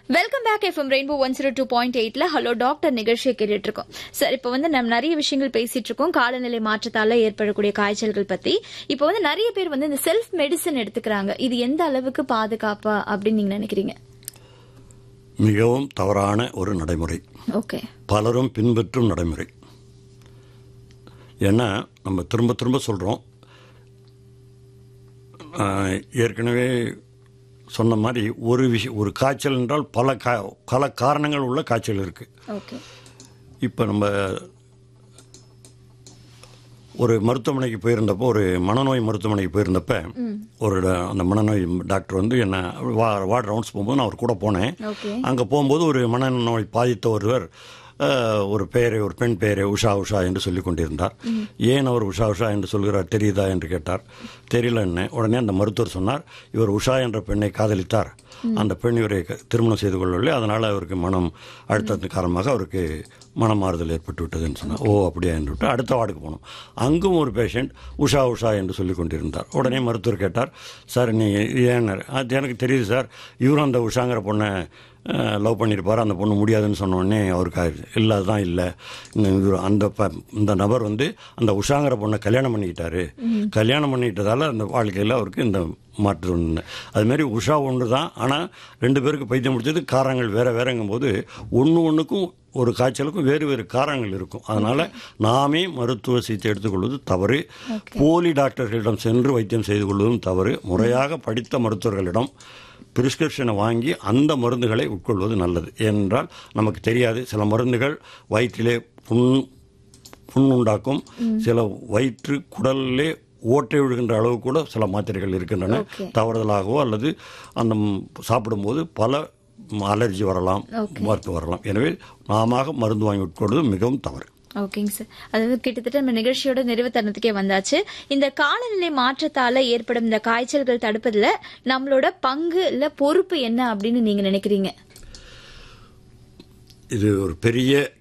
Welcome back FM rainbow one zero two point எயிட்ல hello doctor நிகழ்ச்சியை கேட்டுட்டு இருக்கோம் சார் இப்போ வந்து நம்ம நிறைய விஷயங்கள் பேசிட்டு இருக்கோம் காலநிலை மாற்றத்தால ஏற்படக்கூடிய காய்ச்சல்கள் பத்தி இப்போ வந்து நிறைய பேர் வந்து இந்த செல்ஃப் மெடிசன் எடுத்துக்கிறாங்க இது எந்த அளவுக்கு பாதுகாப்பா அப்படின்னு நீங்க நினைக்கிறீங்க மிகவும் தவறான ஒரு நடைமுறை ஓகே பலரும் பின்பற்றும் நடைமுறை ஏன்னா நம்ம திரும்ப திரும்ப சொல்கிறோம் ஏற்கனவே சொன்ன மாதிரி ஒரு விஷயம் ஒரு காய்ச்சல் என்றால் பல கா பல காரணங்கள் உள்ள காய்ச்சல் இருக்குது ஓகே இப்போ நம்ம ஒரு மருத்துவமனைக்கு போயிருந்தப்போ ஒரு மனநோய் மருத்துவமனைக்கு போயிருந்தப்ப ஒரு ட- அந்த மனநோய் டாக்டர் வந்து என்ன வா வார்டு ரவுண்ட்ஸ் போகும்போது நான் அவர் கூட போனேன் ஓகே அங்கே போகும்போது ஒரு மனநோய் பாதித்த ஒருவர் அஹ், ஒரு பெயரை ஒரு பெண் பெயரை உஷா உஷா என்று சொல்லிக் கொண்டிருந்தார் ஏன் அவர் உஷா உஷா என்று சொல்கிறார் தெரியுதா என்று கேட்டார் தெரியல என்ன உடனே அந்த மருத்துவர் சொன்னார் இவர் உஷா என்ற பெண்ணை காதலித்தார் அந்த பெண் இவரை க- திருமணம் செய்து கொள்ளவில்லை அதனால் அவருக்கு மனம் அழுத்தத்தின் காரணமாக அவருக்கு மனமாறுதல் ஏற்பட்டு விட்டதுன்னு சொன்னார் ஓ அப்படியா என்று விட்டு அடுத்த வார்டுக்கு போனோம் அங்கும் ஒரு பேஷண்ட் உஷா உஷா என்று சொல்லிக் கொண்டிருந்தார் உடனே மருத்துவர் கேட்டார் சார் நீ ஏன்னார் அது எனக்கு தெரியுது சார் இவரும் அந்த உஷாங்கிற பொண்ணை லவ் பண்ணியிருப்பார் அந்த பொண்ணு முடியாதுன்னு சொன்ன உடனே அவருக்கு ஆயிடுச்சு இல்லை அதுதான் இல்லை இந்த இவரு- அந்த ப இந்த நபர் வந்து அந்த உஷாங்கிற பொண்ணை கல்யாணம் பண்ணிக்கிட்டாரு கல்யாணம் பண்ணிக்கிட்டதால அந்த வாழ்க்கையில் அவருக்கு இந்த மாற்றம் ஒன்று அதுமாரி உஷா ஒன்று தான் ஆனால் ரெண்டு பேருக்கு பைத்தியம் முடிச்சது காரணங்கள் வேற வேறங்கும் போது ஒன்று ஒன்றுக்கும் ஒரு காய்ச்சலுக்கும் வேறு வேறு காரணங்கள் இருக்கும் அதனால் நாமே மருத்துவ சிகிச்சை எடுத்துக்கொள்வது தவறு போலி டாக்டர்களிடம் சென்று வைத்தியம் செய்து கொள்வதும் தவறு முறையாக படித்த மருத்துவர்களிடம் பிரிஸ்கிரிப்ஷனை வாங்கி அந்த மருந்துகளை உட்கொள்வது நல்லது ஏனென்றால் நமக்கு தெரியாது சில மருந்துகள் வயிற்றிலே புண் புண் உண்டாக்கும் சில வயிற்று குடலிலே ஓட்டை விழுகின்ற அளவு கூட சில மாத்திரைகள் இருக்கின்றன Okay. தவறுதலாகவோ அல்லது அந்த ம், சாப்பிடும்போது பல அலர்ஜி வரலாம் மருத்து வரலாம் எனவே நாம மருந்து வாங்கி உட்கொள்வது மிகவும் தவறு ஓகேங்க சார் அதாவது கிட்டத்தட்ட நம்ம நிகழ்ச்சியோட நிறைவு தருணத்துக்கே வந்தாச்சு இந்த காலநிலை மாற்றத்தால ஏற்படும் இந்த காய்ச்சல்கள் தடுப்பதுல நம்மளோட பங்கு இல்ல பொறுப்பு என்ன அப்படின்னு நீங்க நினைக்கிறீங்க இது ஒரு பெரிய